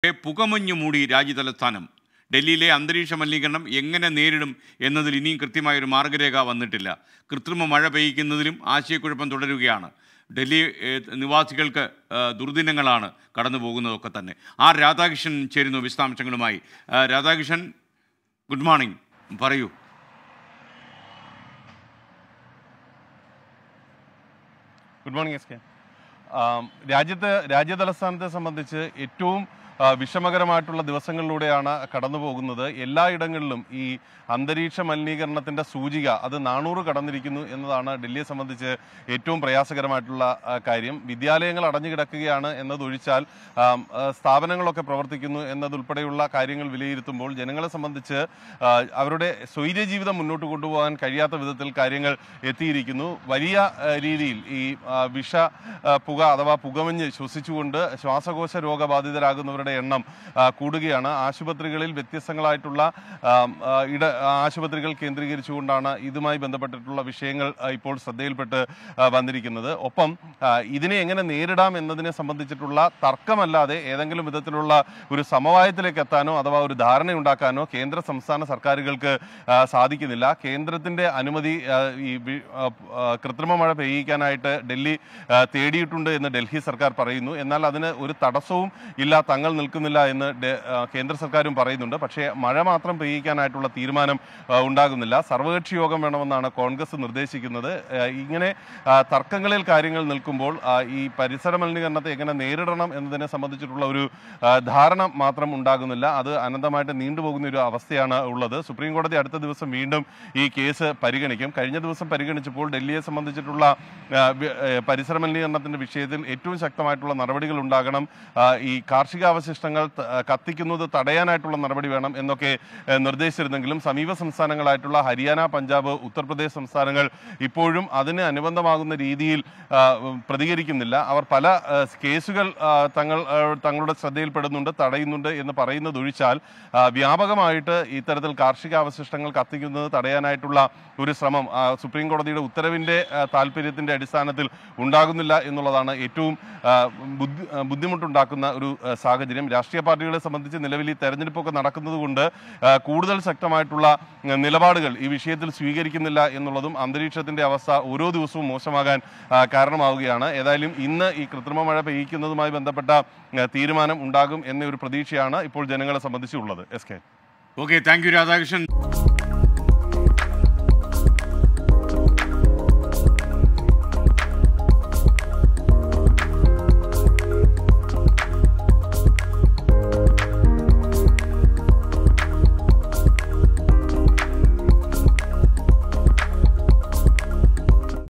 ആകെ പുകമഞ്ഞു മൂടി രാജ്യതലസ്ഥാനം ഡൽഹിയിലെ അന്തരീക്ഷ മലിനീകരണം എങ്ങനെ നേരിടും എന്നതിൽ ഇനിയും കൃത്യമായൊരു മാർഗരേഖ വന്നിട്ടില്ല കൃത്രിമ മഴ പെയ്യ്ക്കുന്നതിലും ആശയക്കുഴപ്പം തുടരുകയാണ് ഡൽഹി ഏഹ്, നിവാസികൾക്ക് ഏഹ്, ദുർദിനങ്ങളാണ് കടന്നു പോകുന്നതൊക്കെ തന്നെ ആർ രാധാകൃഷ്ണൻ ചേരുന്നു വിശദാംശങ്ങളുമായി ഏഹ്, രാധാകൃഷ്ണൻ ഗുഡ് മോർണിംഗ് പറയൂ good morning S K um, രാജ്യത്ത് രാജ്യതലസ്ഥാനത്തെ സംബന്ധിച്ച് ഏറ്റവും ആ, വിഷമകരമായിട്ടുള്ള ദിവസങ്ങളിലൂടെയാണ് കടന്നു പോകുന്നത് എല്ലായിടങ്ങളിലും ഈ അന്തരീക്ഷ മലിനീകരണത്തിന്റെ സൂചിക അത് നാനൂറ് കടന്നിരിക്കുന്നു എന്നതാണ് ഡൽഹിയെ സംബന്ധിച്ച് ഏറ്റവും പ്രയാസകരമായിട്ടുള്ള ആ, കാര്യം വിദ്യാലയങ്ങൾ അടഞ്ഞു കിടക്കുകയാണ് എന്നതൊഴിച്ചാൽ ആം, ആ, സ്ഥാപനങ്ങളൊക്കെ പ്രവർത്തിക്കുന്നു എന്നതുൾപ്പെടെയുള്ള കാര്യങ്ങൾ വിലയിരുത്തുമ്പോൾ ജനങ്ങളെ സംബന്ധിച്ച് ആ, അവരുടെ സ്വൈര്യ ജീവിതം മുന്നോട്ട് കൊണ്ടുപോകാൻ കഴിയാത്ത വിധത്തിൽ കാര്യങ്ങൾ എത്തിയിരിക്കുന്നു വലിയ ആ, രീതിയിൽ ഈ ആ, വിഷ ആ, പുക അഥവാ പുകമഞ്ഞ് ശ്വസിച്ചുകൊണ്ട് ശ്വാസകോശ രോഗബാധിതരാകുന്നവരുടെ എണ്ണം ആ, കൂടുകയാണ് ആശുപത്രികളിൽ വ്യത്യസ്തങ്ങളായിട്ടുള്ള ആ, ആ, ഇട ആശുപത്രികൾ കേന്ദ്രീകരിച്ചുകൊണ്ടാണ് ഇതുമായി ബന്ധപ്പെട്ടിട്ടുള്ള വിഷയങ്ങൾ ആ, ഇപ്പോൾ ശ്രദ്ധയിൽപ്പെട്ട് ആ, വന്നിരിക്കുന്നത് ഒപ്പം ആ, ഇതിനെ എങ്ങനെ നേരിടാം എന്നതിനെ സംബന്ധിച്ചിട്ടുള്ള തർക്കമല്ലാതെ ഏതെങ്കിലും വിധത്തിലുള്ള ഒരു സമവായത്തിലേക്ക് എത്താനോ അഥവാ ഒരു ധാരണയുണ്ടാക്കാനോ കേന്ദ്ര സംസ്ഥാന സർക്കാരുകൾക്ക് ആ, സാധിക്കുന്നില്ല കേന്ദ്രത്തിന്റെ അനുമതി ആ, ഈ വി- ആ, ആ, കൃത്രിമ മഴ പെയ്യിക്കാനായിട്ട് ഡൽഹി ആ, തേടിയിട്ടുണ്ട് എന്ന് ഡൽഹി സർക്കാർ പറയുന്നു എന്നാൽ അതിന് ഒരു തടസ്സവും ഇല്ല തങ്ങൾ നിൽക്കുന്നില്ല എന്ന് ഡെ- ആ, കേന്ദ്ര സർക്കാരും പറയുന്നുണ്ട് പക്ഷേ മഴ മാത്രം പെയ്യിക്കാനായിട്ടുള്ള തീരുമാനം ആ, ഉണ്ടാകുന്നില്ല സർവകക്ഷി യോഗം വേണമെന്നാണ് കോൺഗ്രസ് നിർദ്ദേശിക്കുന്നത് ആ, ഇങ്ങനെ ആ, തർക്കങ്ങളിൽ കാര്യങ്ങൾ നിൽക്കുമ്പോൾ ആ, ഈ പരിസര മലിനീകരണത്തെ എങ്ങനെ നേരിടണം എന്നതിനെ സംബന്ധിച്ചിട്ടുള്ള ഒരു ആ, ധാരണ മാത്രം ഉണ്ടാകുന്നില്ല അത് അനന്തമായിട്ട് നീണ്ടുപോകുന്ന ഒരു അവസ്ഥയാണ് ഉള്ളത് സുപ്രീം കോടതി അടുത്ത ദിവസം വീണ്ടും ഈ കേസ് പരിഗണിക്കും കഴിഞ്ഞ ദിവസം പരിഗണിച്ചപ്പോൾ ഡൽഹിയെ സംബന്ധിച്ചിട്ടുള്ള ആ, വി- ഏ, പരിസര മലിനീകരണത്തിന്റെ വിഷയത്തിൽ ഏറ്റവും ശക്തമായിട്ടുള്ള നടപടികൾ ഉണ്ടാകണം ആ, ഈ കാർഷികാവശിഷ്ടങ്ങൾ ത- ആ, കത്തിക്കുന്നത് തടയാനായിട്ടുള്ള നടപടി വേണം എന്നൊക്കെ ഏ, നിർദ്ദേശിച്ചിരുന്നെങ്കിലും സമീപ സംസ്ഥാനങ്ങളായിട്ടുള്ള ഹരിയാന പഞ്ചാബ് ഉത്തർപ്രദേശ് സംസ്ഥാനങ്ങൾ ഇപ്പോഴും അതിന് അനുബന്ധമാകുന്ന രീതിയിൽ ആ, ഉം, പ്രതികരിക്കുന്നില്ല അവർ പല ആ, കേസുകൾ ആ, തങ്ങൾ ആ, തങ്ങളുടെ ശ്രദ്ധയിൽപ്പെടുന്നുണ്ട് തടയുന്നുണ്ട് എന്ന് പറയുന്നതൊഴിച്ചാൽ ആ, വ്യാപകമായിട്ട് ഇത്തരത്തിൽ കാർഷികാവശിഷ്ടങ്ങൾ കത്തിക്കുന്നത് തടയാനായിട്ടുള്ള ഒരു ശ്രമം ആ, സുപ്രീം കോടതിയുടെ ഉത്തരവിന്റെ ആ, താല്പര്യത്തിന്റെ അടിസ്ഥാനത്തിൽ ഉണ്ടാകുന്നില്ല എന്നുള്ളതാണ് ഏറ്റവും ആ, ബുദ്ധി ആ, ബുദ്ധിമുട്ടുണ്ടാക്കുന്ന ഒരു ആ, സാഹചര്യം രാഷ്ട്രീയ പാർട്ടികളെ സംബന്ധിച്ച് നിലവിൽ ഈ തെരഞ്ഞെടുപ്പൊക്കെ നടക്കുന്നത് കൊണ്ട് ആ, കൂടുതൽ ശക്തമായിട്ടുള്ള ആ, നിലപാടുകൾ ഈ വിഷയത്തിൽ സ്വീകരിക്കുന്നില്ല എന്നുള്ളതും അന്തരീക്ഷത്തിന്റെ അവസ്ഥ ഓരോ ദിവസവും മോശമാകാൻ ആ, കാരണമാവുകയാണ് ഏതായാലും ഇന്ന് ഈ കൃത്രിമ മഴ പെയ്യിക്കുന്നതുമായി ബന്ധപ്പെട്ട ആ, തീരുമാനം ഉണ്ടാകും എന്ന ഒരു പ്രതീക്ഷയാണ് ഇപ്പോൾ ജനങ്ങളെ സംബന്ധിച്ചുള്ളത് S K okay thank you Radhakrishnan